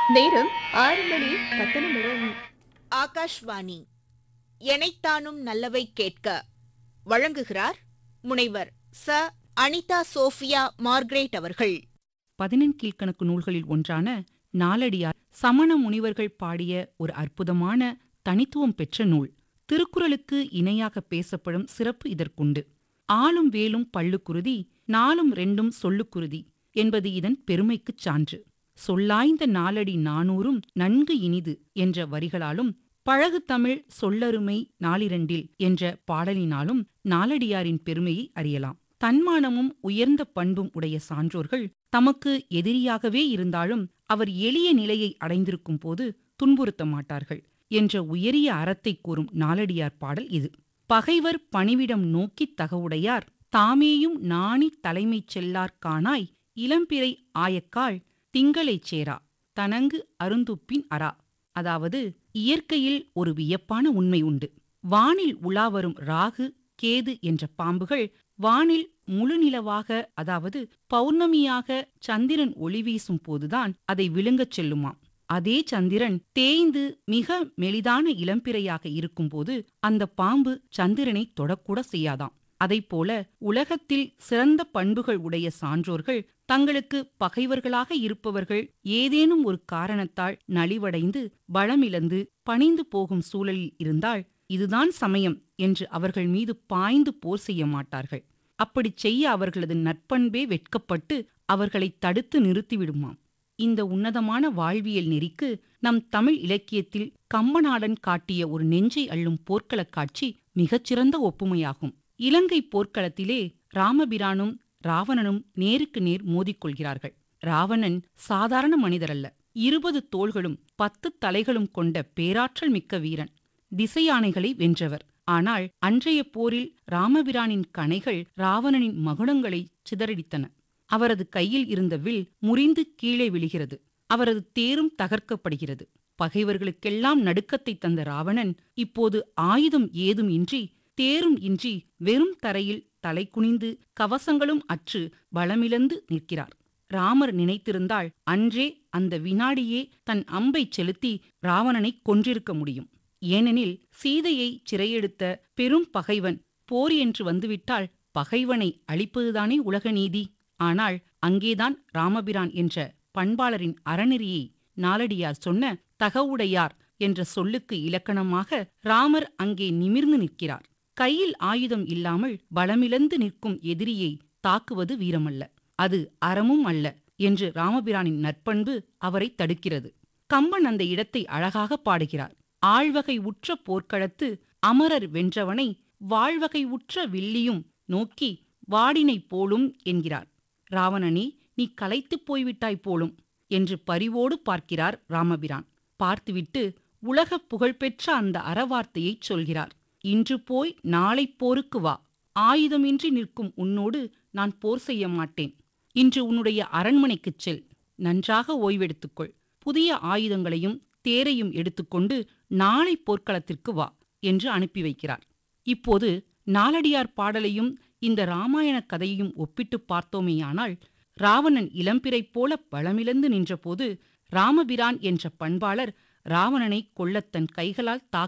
நேரம் ஆறு மணி பத்து நிமிடம் ஆகாஷ்வாணி எனைத்தானும் நல்லவை கேட்க வழங்குகிறார் முனைவர் ச அனிதா சோஃபியா மார்க்ரேட் அவர்கள் பதினெண்கீழ்க்கணக்கு நூல்களில் ஒன்றான நாலடியார் சமண முனிவர்கள் பாடிய ஒரு அற்புதமான தனித்துவம் பெற்ற நூல் திருக்குறளுக்கு இணையாக பேசப்படும் சிறப்பு இதற்குண்டு ஆளும் வேலும் பள்ளுக்குருதி நாலும் ரெண்டும் சொல்லுக்குருதி என்பது இதன் பெருமைக்குச் சான்று சொல்லாய்ந்த நாலடி நானூறும் நன்கு இனிது என்ற வரிகளாலும் பழகு தமிழ் சொல்லருமை நாளிரண்டில் என்ற பாடலினாலும் நாலடியாரின் பெருமையை அறியலாம் தன்மானமும் உயர்ந்த பண்பும் உடைய சான்றோர்கள் தமக்கு எதிரியாகவே இருந்தாலும் அவர் எளிய நிலையை அடைந்திருக்கும் போது துன்புறுத்த மாட்டார்கள் என்ற உயரிய அறத்தை கூறும் நாலடியார் பாடல் இது பகைவர் பணிவிடம் நோக்கித் தகவுடையார் தாமேயும் நாணி தலைமைச் செல்லார் காணாய் இளம்பிறை ஆயக்காள் திங்களைச் சேரா தனங்கு அருந்துப்பின் அரா அதாவது இயற்கையில் ஒரு வியப்பான உண்மை உண்டு வானில் உலாவரும் ராகு கேது என்ற பாம்புகள் வானில் முழுநிலவாக அதாவது பௌர்ணமியாக சந்திரன் ஒளி வீசும் போதுதான் அதை விழுங்கச் செல்லுமாம் அதே சந்திரன் தேய்ந்து மிக மெலிதான இளம்பிறையாக இருக்கும்போது அந்த பாம்பு சந்திரனை தொடக்கூட செய்யாதாம் அதைப்போல உலகத்தில் சிறந்த பண்புகள் உடைய சான்றோர்கள் தங்களுக்கு பகைவர்களாக இருப்பவர்கள் ஏதேனும் ஒரு காரணத்தால் நலிவடைந்து பலமிழந்து பணிந்து போகும் சூழலில் இருந்தால் இதுதான் சமயம் என்று அவர்கள் மீது பாய்ந்து போர் செய்ய மாட்டார்கள் அப்படிச் செய்ய அவர்களது நற்பண்பே வெட்கப்பட்டு அவர்களை தடுத்து நிறுத்திவிடுமாம் இந்த உன்னதமான வாழ்வியல் நெறிக்கு நம் தமிழ் இலக்கியத்தில் கம்பநாடன் காட்டிய ஒரு நெஞ்சை அள்ளும் போர்க்களக் காட்சி மிகச்சிறந்த ஒப்புமையாகும் இலங்கை போர்க்களத்திலே ராமபிரானும் ராவணனும் நேருக்கு நேர் மோதிக்கொள்கிறார்கள் ராவணன் சாதாரண மனிதரல்ல இருபது தோள்களும் பத்து தலைகளும் கொண்ட பேராற்றல் மிக்க வீரன் திசையானைகளை வென்றவர் ஆனால் அன்றைய போரில் ராமபிரானின் கணைகள் ராவணனின் மகுடங்களை சிதறடித்தன அவரது கையில் இருந்த வில் முறிந்து கீழே விழுகிறது அவரது தேரும் தகர்க்கப்படுகிறது பகைவர்களுக்கெல்லாம் நடுக்கத்தை தந்த ராவணன் இப்போது ஆயுதம் ஏதும் இன்றி தேரும் இன்றி வெறும் தரையில் தலை குனிந்து கவசங்களும் அற்று பலமிழந்து நிற்கிறார் ராமர் நினைத்திருந்தால் அன்றே அந்த வினாடியே தன் அம்பை செலுத்தி ராவணனை கொன்றிருக்க முடியும் ஏனெனில் சீதையை சிறையெடுத்த பெரும் பகைவன் போர் என்று வந்துவிட்டால் பகைவனை அழிப்பதுதானே உலக நீதி ஆனால் அங்கேதான் ராமபிரான் என்ற பண்பாளரின் அறநெறியை நாலடியார் சொன்ன தகவுடையார் என்ற சொல்லுக்கு இலக்கணமாக ராமர் அங்கே நிமிர்ந்து நிற்கிறார் கையில் ஆயுதம் இல்லாமல் பலமிழந்து நிற்கும் எதிரியை தாக்குவது வீரமல்ல அது அறமும் அல்ல என்று ராமபிரானின் நற்பண்பு அவரை தடுக்கிறது கம்பன் அந்த இடத்தை அழகாக பாடுகிறார் ஆழ்வகை உற்ற போர்க்களத்து அமரர் வென்றவனை வாழ்வகை உற்ற வில்லியும் நோக்கி வாடினை போலும் என்கிறார் ராவணனே நீ களைத்துப் போய்விட்டாய் போலும் என்று பரிவோடு பார்க்கிறார் ராமபிரான் பார்த்துவிட்டு உலகப் புகழ்பெற்ற அந்த அறவார்த்தையைச் சொல்கிறார் இன்று போய் நாளை போருக்கு வா ஆயுதமின்றி நிற்கும் உன்னோடு நான் போர் செய்ய மாட்டேன் இன்று உன்னுடைய அரண்மனைக்குச் செல் நன்றாக ஓய்வெடுத்துக்கொள் புதிய ஆயுதங்களையும் தேரையும் எடுத்துக்கொண்டு நாளை போர்க்களத்திற்கு வா என்று அனுப்பி வைக்கிறார் இப்போது நாலடியார் பாடலையும் இந்த ராமாயண கதையையும் ஒப்பிட்டு பார்த்தோமேயானால் ராவணன் இளம்பிறை போல பலமிழந்து நின்றபோது ராமபிரான் என்ற பண்பாளர் ராவணனை கொல்லத் தன் கைகளால் தாக்க